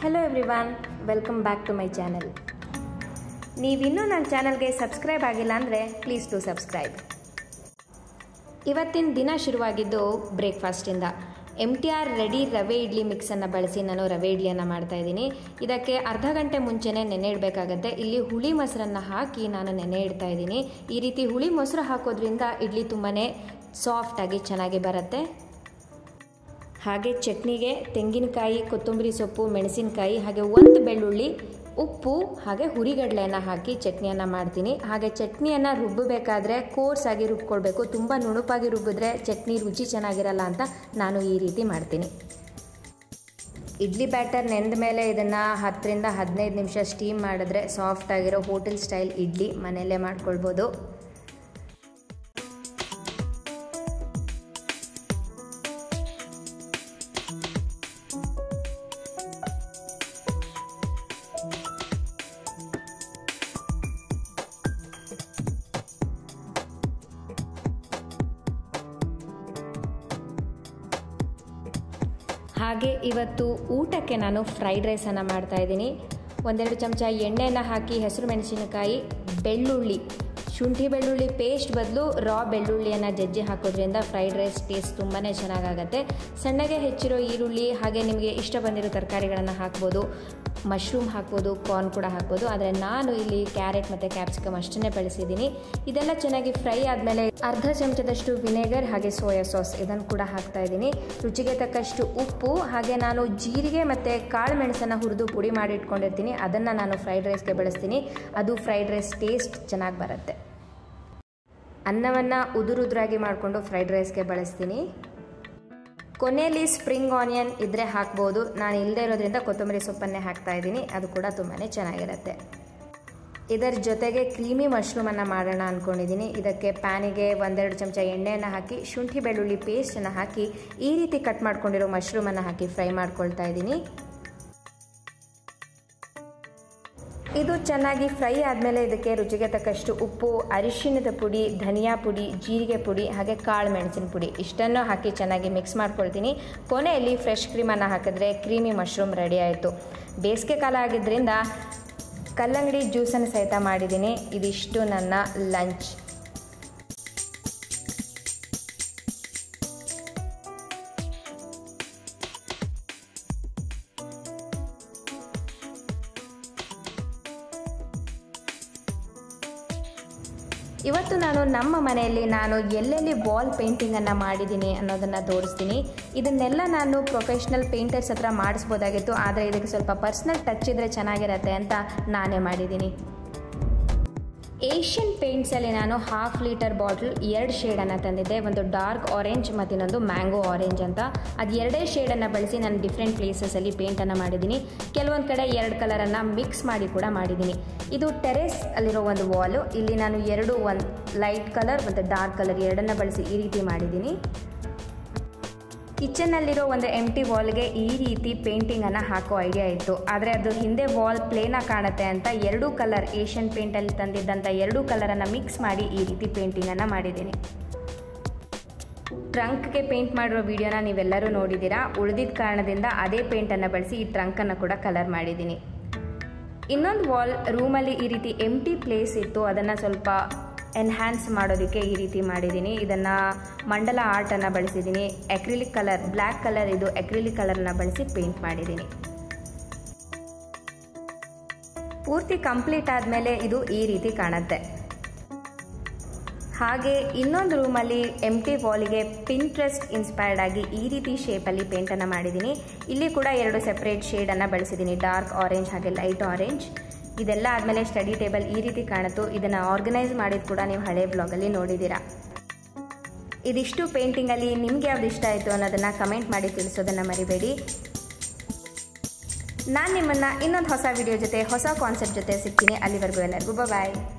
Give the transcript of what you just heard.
hello everyone welcome back to my channel ನೀವಿನ್ನೂ ನನ್ನ ಚಾನಲ್ಗೆ ಸಬ್ಸ್ಕ್ರೈಬ್ ಆಗಿಲ್ಲ ಅಂದರೆ ಪ್ಲೀಸ್ ಟು ಸಬ್ಸ್ಕ್ರೈಬ್ ಇವತ್ತಿನ ದಿನ ಶುರುವಾಗಿದ್ದು ಬ್ರೇಕ್ಫಾಸ್ಟಿಂದ ಎಮ್ ಟಿ ಆರ್ ರೆಡಿ ರವೆ ಇಡ್ಲಿ ಮಿಕ್ಸನ್ನು ಬಳಸಿ ನಾನು ರವೆ ಇಡ್ಲಿಯನ್ನು ಮಾಡ್ತಾ ಇದ್ದೀನಿ ಇದಕ್ಕೆ ಅರ್ಧ ಗಂಟೆ ಮುಂಚೆನೇ ನೆನೆ ಇಡಬೇಕಾಗತ್ತೆ ಇಲ್ಲಿ ಹುಳಿ ಮೊಸರನ್ನು ಹಾಕಿ ನಾನು ನೆನೆ ಇಡ್ತಾ ಇದ್ದೀನಿ ಈ ರೀತಿ ಹುಳಿ ಮೊಸರು ಹಾಕೋದ್ರಿಂದ ಇಡ್ಲಿ ತುಂಬಾ ಸಾಫ್ಟಾಗಿ ಚೆನ್ನಾಗಿ ಬರುತ್ತೆ ಹಾಗೆ ಚಟ್ನಿಗೆ ತೆಂಗಿನಕಾಯಿ ಕೊತ್ತಂಬರಿ ಸೊಪ್ಪು ಮೆಣಸಿನಕಾಯಿ ಹಾಗೆ ಒಂದು ಬೆಳ್ಳುಳ್ಳಿ ಉಪ್ಪು ಹಾಗೆ ಹುರಿಗಡಲೆಯನ್ನು ಹಾಕಿ ಚಟ್ನಿಯನ್ನು ಮಾಡ್ತೀನಿ ಹಾಗೆ ಚಟ್ನಿಯನ್ನು ರುಬ್ಬಬೇಕಾದ್ರೆ ಕೋರ್ಸ್ ಆಗಿ ರುಬ್ಕೊಳ್ಬೇಕು ತುಂಬ ನುಣುಪಾಗಿ ರುಬ್ಬಿದ್ರೆ ಚಟ್ನಿ ರುಚಿ ಚೆನ್ನಾಗಿರಲ್ಲ ಅಂತ ನಾನು ಈ ರೀತಿ ಮಾಡ್ತೀನಿ ಇಡ್ಲಿ ಬ್ಯಾಟರ್ ನೆಂದ ಮೇಲೆ ಇದನ್ನು ಹತ್ತರಿಂದ ಹದಿನೈದು ನಿಮಿಷ ಸ್ಟೀಮ್ ಮಾಡಿದ್ರೆ ಸಾಫ್ಟ್ ಆಗಿರೋ ಹೋಟೆಲ್ ಸ್ಟೈಲ್ ಇಡ್ಲಿ ಮನೆಯಲ್ಲೇ ಮಾಡ್ಕೊಳ್ಬೋದು ಹಾಗೆ ಇವತ್ತು ಊಟಕ್ಕೆ ನಾನು ಫ್ರೈಡ್ ರೈಸನ್ನು ಮಾಡ್ತಾ ಇದ್ದೀನಿ ಒಂದೆರಡು ಚಮಚ ಎಣ್ಣೆನ ಹಾಕಿ ಹೆಸರು ಮೆಣಸಿನಕಾಯಿ ಬೆಳ್ಳುಳ್ಳಿ ಶುಂಠಿ ಬೆಳ್ಳುಳ್ಳಿ ಪೇಸ್ಟ್ ಬದಲು ರಾ ಬೆಳ್ಳುಳ್ಳಿಯನ್ನು ಜಜ್ಜಿ ಹಾಕೋದ್ರಿಂದ ಫ್ರೈಡ್ ರೈಸ್ ಟೇಸ್ಟ್ ತುಂಬಾ ಚೆನ್ನಾಗಾಗತ್ತೆ ಸಣ್ಣಗೆ ಹೆಚ್ಚಿರೋ ಈರುಳ್ಳಿ ಹಾಗೆ ನಿಮಗೆ ಇಷ್ಟ ಬಂದಿರೋ ತರಕಾರಿಗಳನ್ನು ಹಾಕ್ಬೋದು ಮಶ್ರೂಮ್ ಹಾಕ್ಬೋದು ಕಾರ್ನ್ ಕೂಡ ಹಾಕ್ಬೋದು ಆದರೆ ನಾನು ಇಲ್ಲಿ ಕ್ಯಾರೆಟ್ ಮತ್ತು ಕ್ಯಾಪ್ಸಿಕಮ್ ಅಷ್ಟನ್ನೇ ಬಳಸಿದ್ದೀನಿ ಇದೆಲ್ಲ ಚೆನ್ನಾಗಿ ಫ್ರೈ ಆದಮೇಲೆ ಅರ್ಧ ಚಮಚದಷ್ಟು ವಿನೆಗರ್ ಹಾಗೆ ಸೋಯಾ ಸಾಸ್ ಇದನ್ನು ಕೂಡ ಹಾಕ್ತಾ ಇದ್ದೀನಿ ರುಚಿಗೆ ತಕ್ಕಷ್ಟು ಉಪ್ಪು ಹಾಗೆ ನಾನು ಜೀರಿಗೆ ಮತ್ತು ಕಾಳು ಮೆಣಸನ್ನು ಹುರಿದು ಪುಡಿ ಮಾಡಿ ಇಟ್ಕೊಂಡಿರ್ತೀನಿ ಅದನ್ನು ನಾನು ಫ್ರೈಡ್ ರೈಸ್ಗೆ ಬಳಸ್ತೀನಿ ಅದು ಫ್ರೈಡ್ ರೈಸ್ ಟೇಸ್ಟ್ ಚೆನ್ನಾಗಿ ಬರುತ್ತೆ ಅನ್ನವನ್ನು ಉದುರುದುರಾಗಿ ಮಾಡಿಕೊಂಡು ಫ್ರೈಡ್ ರೈಸ್ಗೆ ಬಳಸ್ತೀನಿ ಕೊನೆಯಲ್ಲಿ ಸ್ಪ್ರಿಂಗ್ ಆನಿಯನ್ ಇದ್ದರೆ ಹಾಕ್ಬೋದು ನಾನು ಇಲ್ಲದೆ ಇರೋದ್ರಿಂದ ಕೊತ್ತಂಬರಿ ಸೊಪ್ಪನ್ನೇ ಹಾಕ್ತಾ ಇದ್ದೀನಿ ಅದು ಕೂಡ ತುಂಬಾ ಚೆನ್ನಾಗಿರುತ್ತೆ ಇದರ ಜೊತೆಗೆ ಕ್ರೀಮಿ ಮಶ್ರೂಮನ್ನು ಮಾಡೋಣ ಅಂದ್ಕೊಂಡಿದ್ದೀನಿ ಇದಕ್ಕೆ ಪ್ಯಾನಿಗೆ ಒಂದೆರಡು ಚಮಚ ಎಣ್ಣೆಯನ್ನು ಹಾಕಿ ಶುಂಠಿ ಬೆಳ್ಳುಳ್ಳಿ ಪೇಸ್ಟನ್ನು ಹಾಕಿ ಈ ರೀತಿ ಕಟ್ ಮಾಡ್ಕೊಂಡಿರೋ ಮಶ್ರೂಮನ್ನು ಹಾಕಿ ಫ್ರೈ ಮಾಡ್ಕೊಳ್ತಾ ಇದ್ದೀನಿ ಇದು ಚೆನ್ನಾಗಿ ಫ್ರೈ ಆದಮೇಲೆ ಇದಕ್ಕೆ ರುಚಿಗೆ ತಕ್ಕಷ್ಟು ಉಪ್ಪು ಅರಿಶಿಣದ ಪುಡಿ ಧನಿಯಾ ಪುಡಿ ಜೀರಿಗೆ ಪುಡಿ ಹಾಗೆ ಕಾಳು ಮೆಣಸಿನ ಪುಡಿ ಇಷ್ಟನ್ನು ಹಾಕಿ ಚೆನ್ನಾಗಿ ಮಿಕ್ಸ್ ಮಾಡ್ಕೊಳ್ತೀನಿ ಕೊನೆಯಲ್ಲಿ ಫ್ರೆಶ್ ಕ್ರೀಮನ್ನು ಹಾಕಿದ್ರೆ ಕ್ರೀಮಿ ಮಶ್ರೂಮ್ ರೆಡಿ ಆಯಿತು ಬೇಸಿಗೆ ಕಾಲ ಆಗಿದ್ದರಿಂದ ಕಲ್ಲಂಗಡಿ ಜ್ಯೂಸನ್ನು ಸಹಿತ ಮಾಡಿದ್ದೀನಿ ಇದಿಷ್ಟು ನನ್ನ ಲಂಚ್ ಇವತ್ತು ನಾನು ನಮ್ಮ ಮನೆಯಲ್ಲಿ ನಾನು ಎಲ್ಲೆಲ್ಲಿ ವಾಲ್ ಪೇಂಟಿಂಗನ್ನು ಮಾಡಿದ್ದೀನಿ ಅನ್ನೋದನ್ನು ತೋರಿಸ್ತೀನಿ ಇದನ್ನೆಲ್ಲ ನಾನು ಪ್ರೊಫೆಷ್ನಲ್ ಪೇಂಟರ್ಸ್ ಹತ್ರ ಮಾಡಿಸ್ಬೋದಾಗಿತ್ತು ಆದರೆ ಇದಕ್ಕೆ ಸ್ವಲ್ಪ ಪರ್ಸ್ನಲ್ ಟಚ್ ಇದ್ದರೆ ಚೆನ್ನಾಗಿರತ್ತೆ ಅಂತ ನಾನೇ ಮಾಡಿದ್ದೀನಿ ಏಷ್ಯನ್ ಪೇಂಟ್ಸಲ್ಲಿ ನಾನು ಹಾಫ್ ಲೀಟರ್ ಬಾಟ್ಲ್ ಎರಡು ಶೇಡನ್ನು ತಂದಿದ್ದೆ ಒಂದು ಡಾರ್ಕ್ ಆರೆಂಜ್ ಮತ್ತು ಇನ್ನೊಂದು ಮ್ಯಾಂಗೋ ಆರೆಂಜ್ ಅಂತ ಅದು ಎರಡೇ ಶೇಡನ್ನು ಬಳಸಿ ನಾನು ಡಿಫ್ರೆಂಟ್ ಪ್ಲೇಸಸಲ್ಲಿ ಪೇಂಟನ್ನು ಮಾಡಿದ್ದೀನಿ ಕೆಲವೊಂದು ಕಡೆ ಎರಡು ಕಲರನ್ನು ಮಿಕ್ಸ್ ಮಾಡಿ ಕೂಡ ಮಾಡಿದ್ದೀನಿ ಇದು ಟೆರೆಸ್ ಅಲ್ಲಿರೋ ಒಂದು ವಾಲು ಇಲ್ಲಿ ನಾನು ಎರಡು ಒಂದು ಲೈಟ್ ಕಲರ್ ಮತ್ತು ಡಾರ್ಕ್ ಕಲರ್ ಎರಡನ್ನು ಬಳಸಿ ಈ ರೀತಿ ಮಾಡಿದ್ದೀನಿ ಕಿಚನ್ನಲ್ಲಿರೋ ಒಂದು ಎಮ್ ಟಿ ವಾಲ್ಗೆ ಈ ರೀತಿ ಪೇಂಟಿಂಗನ್ನು ಹಾಕೋ ಐಡಿಯಾ ಇತ್ತು ಆದರೆ ಅದು ಹಿಂದೆ ವಾಲ್ ಪ್ಲೇನಾಗಿ ಕಾಣುತ್ತೆ ಅಂತ ಎರಡೂ ಕಲರ್ ಏಷ್ಯನ್ ಪೇಂಟಲ್ಲಿ ತಂದಿದ್ದಂಥ ಎರಡೂ ಕಲರನ್ನು ಮಿಕ್ಸ್ ಮಾಡಿ ಈ ರೀತಿ ಪೇಂಟಿಂಗನ್ನು ಮಾಡಿದ್ದೀನಿ ಟ್ರಂಕ್ಗೆ ಪೇಂಟ್ ಮಾಡಿರೋ ವಿಡಿಯೋನ ನೀವೆಲ್ಲರೂ ನೋಡಿದ್ದೀರಾ ಉಳಿದಿದ್ದ ಕಾರಣದಿಂದ ಅದೇ ಪೇಂಟನ್ನು ಬಳಸಿ ಈ ಟ್ರಂಕನ್ನು ಕೂಡ ಕಲರ್ ಮಾಡಿದ್ದೀನಿ ಇನ್ನೊಂದು ವಾಲ್ ರೂಮಲ್ಲಿ ಈ ರೀತಿ ಎಮ್ ಟಿ ಪ್ಲೇಸ್ ಇತ್ತು ಅದನ್ನು ಸ್ವಲ್ಪ ಎನ್ಹ್ಯಾನ್ಸ್ ಮಾಡೋದಕ್ಕೆ ಈ ರೀತಿ ಮಾಡಿದ್ದೀನಿ ಇದನ್ನು ಮಂಡಲ ಆರ್ಟನ್ನು ಬಳಸಿದ್ದೀನಿ ಎಕ್ರಿಲಿಕ್ ಕಲರ್ ಬ್ಲ್ಯಾಕ್ ಕಲರ್ ಇದು ಎಕ್ರಿಲಿಕ್ ಕಲರ್ನ ಬಳಸಿ ಪೇಂಟ್ ಮಾಡಿದ್ದೀನಿ ಪೂರ್ತಿ ಕಂಪ್ಲೀಟ್ ಆದಮೇಲೆ ಇದು ಈ ರೀತಿ ಕಾಣುತ್ತೆ ಹಾಗೆ ಇನ್ನೊಂದು ರೂಮಲ್ಲಿ ಎಮ್ ಟಿ ವಾಲಿಗೆ ಪಿಂಟ್ರೆಸ್ಟ್ ಇನ್ಸ್ಪೈರ್ಡ್ ಆಗಿ ಈ ರೀತಿ ಶೇಪಲ್ಲಿ ಪೇಂಟನ್ನು ಮಾಡಿದ್ದೀನಿ ಇಲ್ಲಿ ಕೂಡ ಎರಡು ಸೆಪ್ರೇಟ್ ಶೇಡನ್ನು ಬಳಸಿದ್ದೀನಿ ಡಾರ್ಕ್ ಆರೆಂಜ್ ಹಾಗೆ ಲೈಟ್ ಆರೆಂಜ್ ಇದೆಲ್ಲ ಆದಮೇಲೆ ಸ್ಟಡಿ ಟೇಬಲ್ ಈ ರೀತಿ ಕಾಣಿತು ಇದನ್ನು ಆರ್ಗನೈಸ್ ಮಾಡಿದ ಕೂಡ ನೀವು ಹಳೆ ಬ್ಲಾಗಲ್ಲಿ ನೋಡಿದ್ದೀರಾ ಇದಿಷ್ಟು ಪೇಂಟಿಂಗಲ್ಲಿ ನಿಮ್ಗೆ ಯಾವ್ದು ಇಷ್ಟ ಆಯಿತು ಅನ್ನೋದನ್ನು ಕಮೆಂಟ್ ಮಾಡಿ ತಿಳಿಸೋದನ್ನು ಮರಿಬೇಡಿ ನಾನು ನಿಮ್ಮನ್ನು ಇನ್ನೊಂದು ಹೊಸ ವಿಡಿಯೋ ಜೊತೆ ಹೊಸ ಕಾನ್ಸೆಪ್ಟ್ ಜೊತೆ ಸಿಗ್ತೀನಿ ಅಲ್ಲಿವರೆಗೂ ಎಲ್ಲರಿಗೂ ಬಾಯ್